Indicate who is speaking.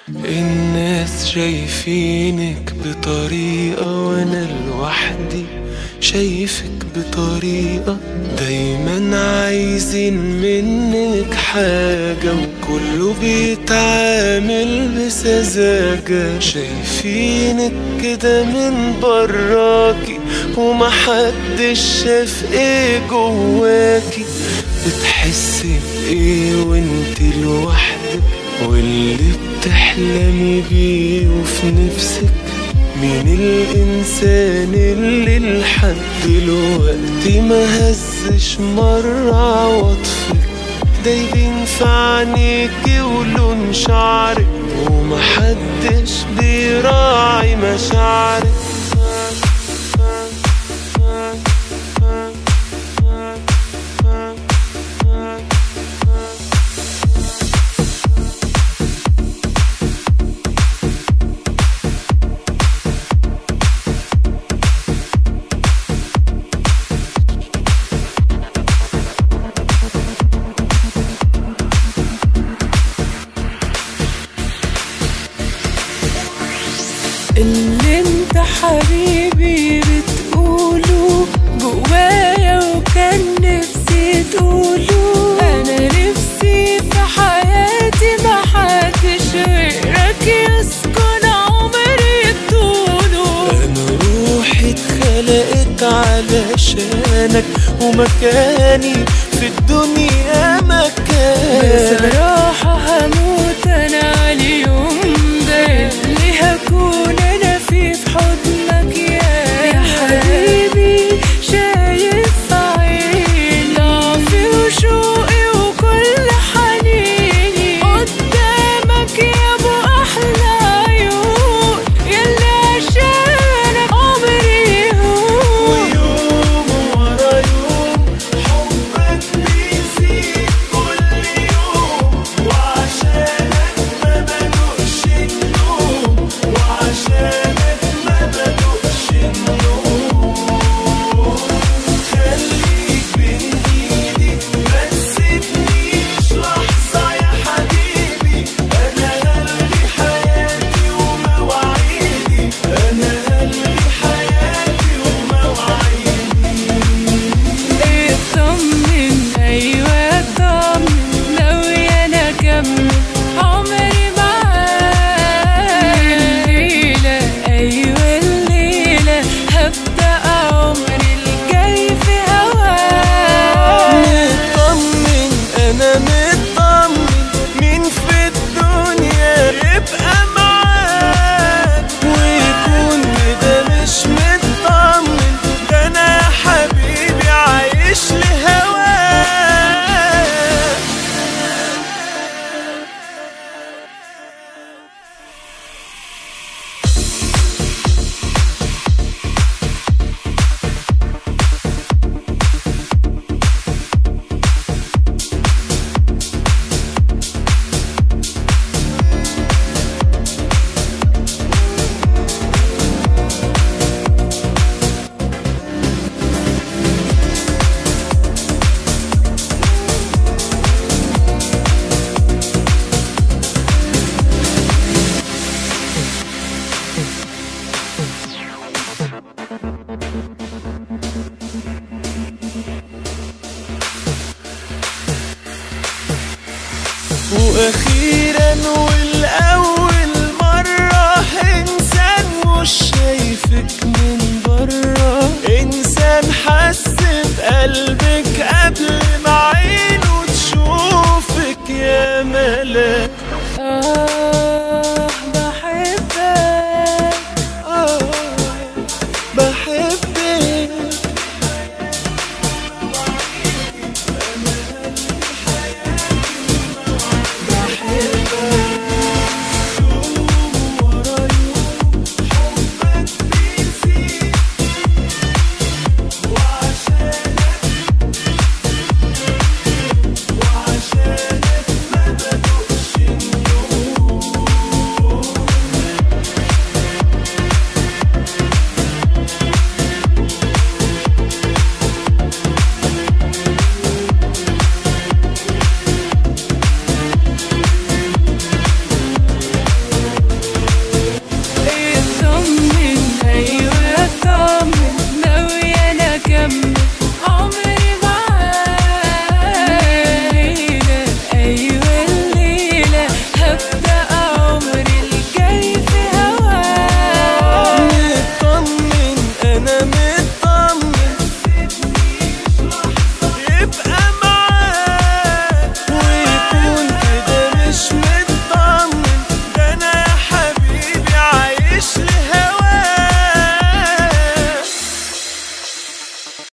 Speaker 1: الناس شايفينك بطريقة وانا لوحدي شايفك بطريقة دايما عايزين منك حاجة وكله بيتعامل بسذاجة شايفينك كده من براكي ومحدش شاف ايه جواكي بتحسي بايه وانت لوحدك واللي بتحلمي بيه وفي نفسك مين الإنسان اللي لحد دلوقتي ما هزش مرة عواطفك ده يبين في عينيكي ولون شعرك ومحدش بيراعي مشاعرك
Speaker 2: اللي انت حبيبي بتقوله جوايا وكان نفسي تقوله انا نفسي في حياتي محدش غيرك يسكن عمري بطوله
Speaker 1: أنا روحي اتخلقت علشانك ومكاني في الدنيا مكانك
Speaker 2: بس